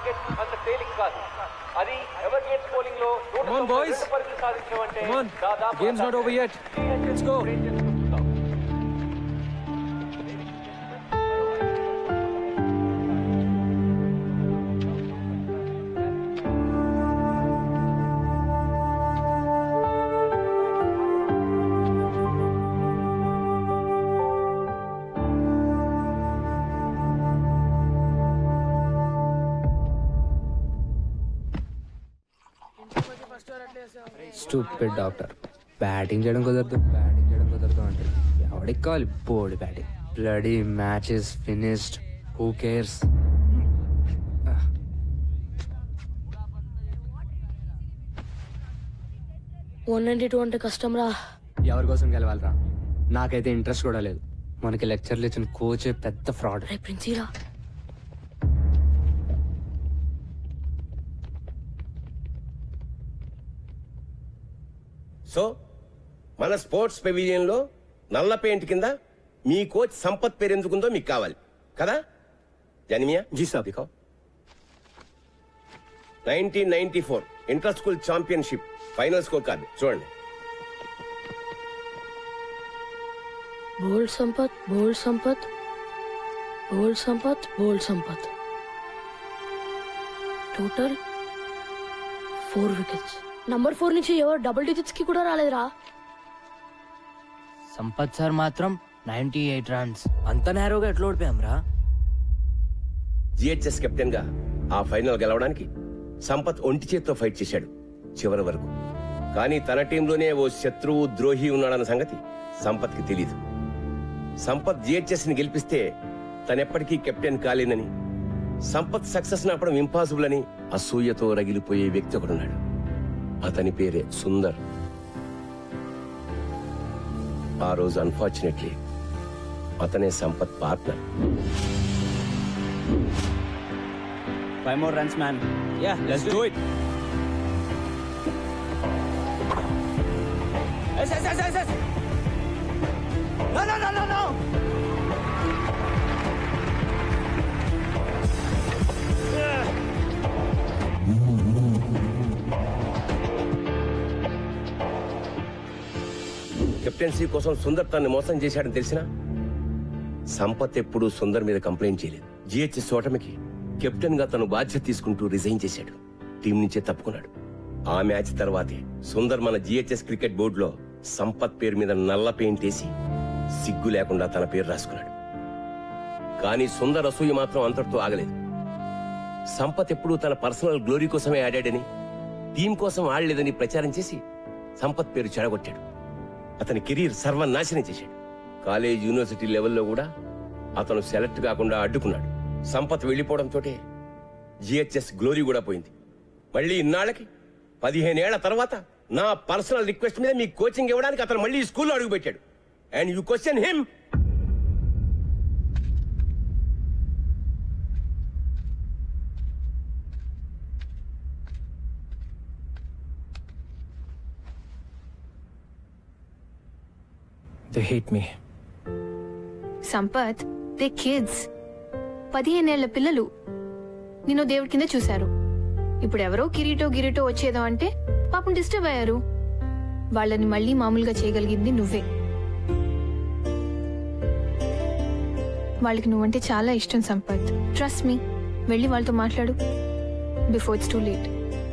Wicket అంత తేలిక కాదు అది ఎవర్ గేట్స్ బౌలింగ్ లో నూట Come on, తొంభై boys. రెండు పరుగులు సాధించడం అంటే Come on. దాదాపు Game's not over yet. Let's go. ఏం చేసుకుంటున్నాం? స్టూపిడ్ డాక్టర్ బ్యాటింగ్ చేయడం కుదరదు బ్యాటింగ్ చేయడం కుదరదు అంటే ఎవడికి కావాలి board batting bloody matches finished who cares one ninety two అంటే కష్టం రా ఎవరి కోసం గెలవాలరా నాకైతే ఇంట్రెస్ట్ కూడా లేదు మనకి లెక్చర్లు ఇచ్చిన కోచే పెద్ద ఫ్రాడ్ రే ప్రిన్సీరా సో మన స్పోర్ట్స్ పెవిలియన్ లో నల్ల పెయింట్ కింద మీ కోచ్ సంపత్ పేరు ఎందుకుందో మీకు కావాలి కదా జనిమియా జీ సాబ్ దిఖాओ nineteen ninety four inter school championship final score card చూడండి bold Sampath bold Sampath bold Sampath bold Sampath total four wickets number four నుంచి ఎవరు డబుల్ డిజిట్స్ కి కూడా రాలేదురా సంపత్ సార్ మాత్రం నైన్టీ ఎయిట్ రన్స్ అంత నేరోగా ఎట్లా ఓడిపోయాం రా జిహెచ్ఎస్ కెప్టెన్ గా ఆ ఫైనల్ గెలవడానికి సంపత్ ఒంటి చేత్తో ఫైట్ చేశాడు చివరి వరకు కానీ తన టీంలోనే ఓ శత్రువు ద్రోహి ఉన్నాడన్న సంగతి సంపత్ కి తెలీదు సంపత్ జిహెచ్ఎస్ ని గెలిపిస్తే తనెప్పటికీ కెప్టెన్ కాలేనని సంపత్ సక్సెస్ నాపడం ఇంపాసిబుల్ అని అసూయతో రగిలిపోయే వ్యక్తి ఒకడున్నాడు అతని పేరే సుందర్ ఆ రోజు అన్ఫార్చునేట్లీ అతనే Sampath partner Five more runs, man. Yeah, let's do it. Yes, yes, yes, yes, yes. No, no, no, no, no. Captaincy కోసం సుందర్ తనని మోసం చేశాడని తెలిసినా సంపత్ ఎప్పుడూ సుందర్ మీద కంప్లైంట్ చేయలేదు జిహెచ్ఎస్ ఓటమికి కెప్టెన్ గా తను బాధ్యత తీసుకుంటూ రిజైన్ చేశాడు టీం నుంచే తప్పుకున్నాడు ఆ మ్యాచ్ తర్వాతే సుందర్ మన జిహెచ్ఎస్ క్రికెట్ బోర్డులో సంపత్ పేరు మీద నల్ల పెయింట్ వేసి సిగ్గు లేకుండా తన పేరు రాసుకున్నాడు కానీ సుందర్ అసూయ మాత్రం అంతటితో ఆగలేదు సంపత్ ఎప్పుడూ తన పర్సనల్ గ్లోరీ కోసమే ఆడాడని టీం కోసం ఆడలేదని ప్రచారం చేసి సంపత్ పేరు చెడగొట్టాడు అతని కెరీర్ సర్వనాశనం చేశాడు కాలేజ్ యూనివర్సిటీ లెవెల్లో కూడా అతను సెలెక్ట్ కాకుండా అడ్డుకున్నాడు సంపత్ వెళ్లిపోవడంతో జిహెచ్ఎస్ గ్లోరీ కూడా పోయింది మళ్ళీ ఇన్నాళ్ళకి పదిహేనేళ్ల తర్వాత నా పర్సనల్ రిక్వెస్ట్ మీద మీ కోచింగ్ ఇవ్వడానికి అతను మళ్ళీ ఈ స్కూల్లో అడుగుపెట్టాడు and you question him They hate me. Sampath the kids పదిహేనేళ్ల పిల్లలు నిన్ను దేవుడి కింద చూశారు ఇప్పుడు ఎవరో కిరీటో గిరీటో వచ్చేదో అంటే పాపం డిస్టర్బ్ అయ్యారు వాళ్ళని మళ్ళీ మామూలుగా చేయగలిగింది నువ్వే వాళ్ళకి నువ్వంటే చాలా ఇష్టం సంపత్ ట్రస్ట్ మీ వెళ్ళి వాళ్ళతో మాట్లాడు before it's too late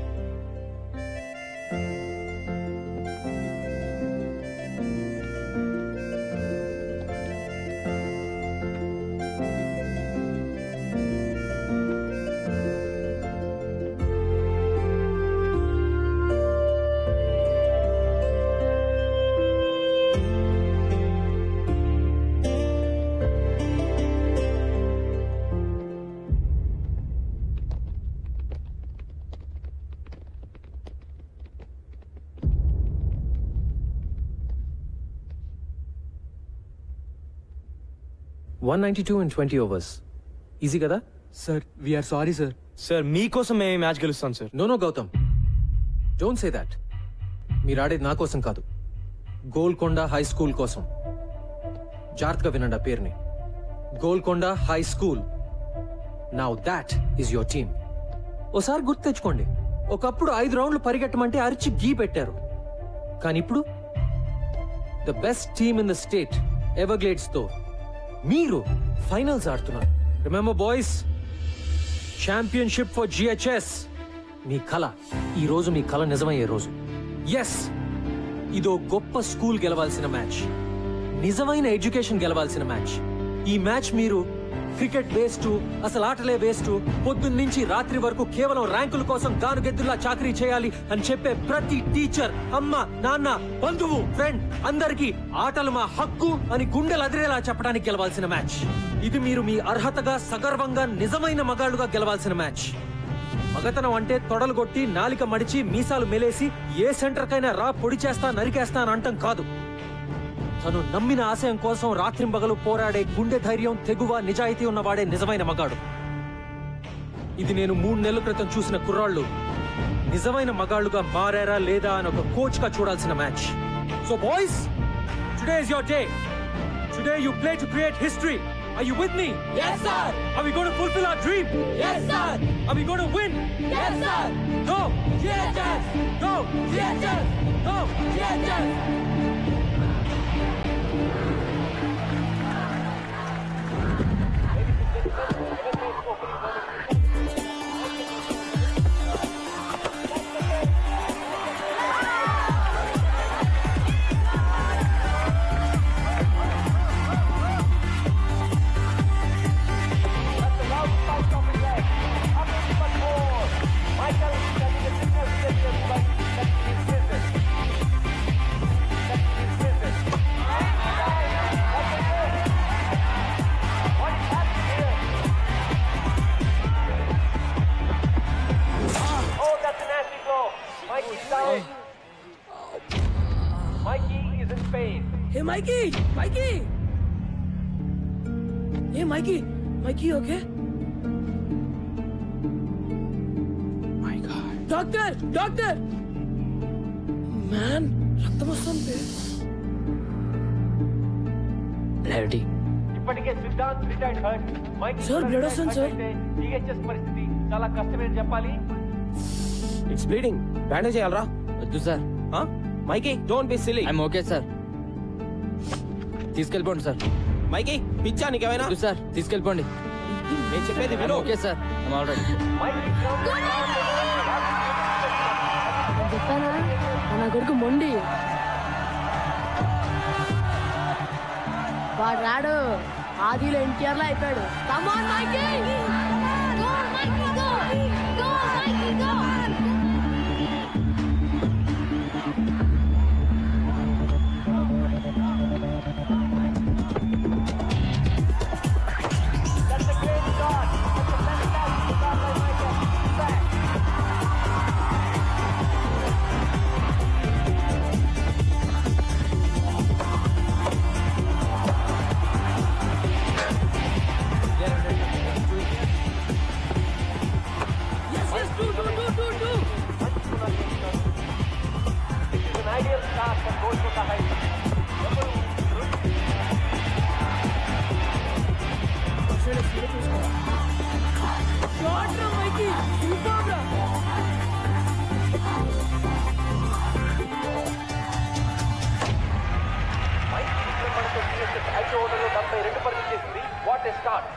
one ninety two and twenty overs easy కదా sir we're sorry sir sir మీకోసం మేము మ్యాచ్ గెలుస్తాం sir no no Gautam don't say that మీరు ఆడేది నా కోసం కాదు గోల్కొండ హై స్కూల్ కోసం జాగ్రత్తగా వినండి ఆ పేరుని Golconda high school now that is your team ఓసారి గుర్తు తెచ్చుకోండి ఒకప్పుడు ఐదు రౌండ్లు పరిగెట్టమంటే అరిచి గీ పెట్టారు కానీ ఇప్పుడు the best team in the state Everglades తో మీరు ఫైనల్స్ ఆడుతున్నారు remember boys championship for GHS మీ కళ ఈ రోజు మీ కళ నిజమయ్యే రోజు ఎస్ ఇదో గొప్ప స్కూల్ గెలవాల్సిన మ్యాచ్ నిజమైన ఎడ్యుకేషన్ గెలవాల్సిన మ్యాచ్ ఈ మ్యాచ్ మీరు క్రికెట్ వేస్ట్ అసలు ఆటలే వేస్ట్ పొద్దున్న నుంచి రాత్రి వరకు కేవలం ర్యాంకుల కోసం గానుగెద్దులా చాకరీ చేయాలి అని చెప్పే ప్రతి టీచర్ అమ్మ నాన్న బంధువు ఫ్రెండ్ అందరికీ ఆటలు మా హక్కు అని గుండెలు అదిరేలా చెప్పడానికి గెలవాల్సిన మ్యాచ్ ఇది మీరు మీ అర్హతగా సగర్వంగా నిజమైన మగాళ్ళుగా గెలవాల్సిన మ్యాచ్ మగతనం అంటే తొడలు కొట్టి నాలిక మడిచి మీసాలు మెలేసి ఏ సెంటర్ కైనా రా పొడి చేస్తా నరికేస్తా అని అంటం కాదు తను నమ్మిన ఆశయం కోసం రాత్రింబగలు పోరాడే గుండె ధైర్యం తెగువ నిజాయితీ ఉన్నవాడే నిజమైన మగాడు ఇది నేను మూడు నెలల క్రితం చూసిన కుర్రాళ్ళు నిజమైన మగాళ్ళుగా మారారా లేదా అని ఒక కోచ్ గా చూడాల్సిన match so boys today is your day today you play to create history are you with me Yes, sir. Are we going to fulfil our dream Yes, sir. Are we going to win Yes, sir. Go GHS. Go GHS. Go GHS. Michael, that is a fitness session, but that is business. That is business. What is happening here? Oh, that's a nasty blow. Mikey's down. Mikey is in pain. Hey, Mikey! Mikey! Hey, Mikey! Mikey, okay? My God. Doctor! Doctor! Man, రక్తం వస్తుంది clarity ఇప్పటికే Siddhant retired hurt Mike Sir, blood వస్తుంది, sir. GHS పరిస్థితి చాలా కష్టమే చెప్పాలి it's bleeding bandage చేయాలరా వద్దు sir Mikey don't be silly I'm okay sir తీసుకెళ్ళిపోండి సార్ మైకీ పిచ్చా నీకేమైనా వద్దు సార్ తీసుకెళ్ళిపోండి నేను చెప్పేది ఐఎమ్ విను okay sir I'm all right Mike నేను చెప్పానా నా కొడుకు మొండి వాడు రాడు ఆదిలో ఎన్టీఆర్ లో అయిపోయాడు come on Mikey yes yes do do do do do It's an ideal start for Golconda Heights. Shot రా మైకీ సూపర్ రా మైక్ ఇక్కడ మనకు జిహెచ్ఎస్ ఐదు ఓవర్లలో డెబ్బై రెండు పరుగులు చేసింది what a start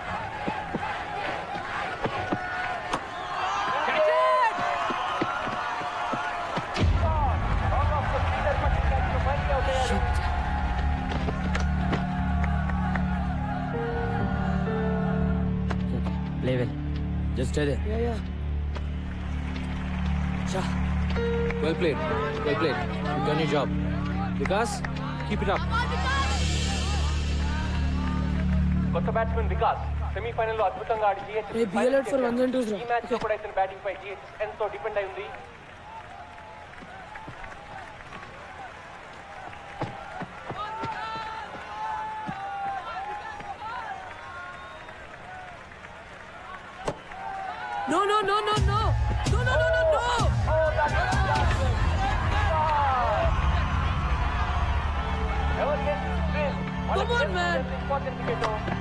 play well just అదే yeah yeah well played well played you done your job Vikas keep it up కొత్త బ్యాట్స్మెన్ వికాస్ సెమీఫైనల్ లో అద్భుతంగా ఆడి GH Hey, be alert for ones and twos రా. ఈ మ్యాచ్ లో కూడా ఇతని బ్యాటింగ్ పై జిహెచ్ ఎంతో డిపెండ్ అయి ఉంది No, no, no, no, no. No, no, no, no, no. Ever since Chris, Come on, man. important wicket.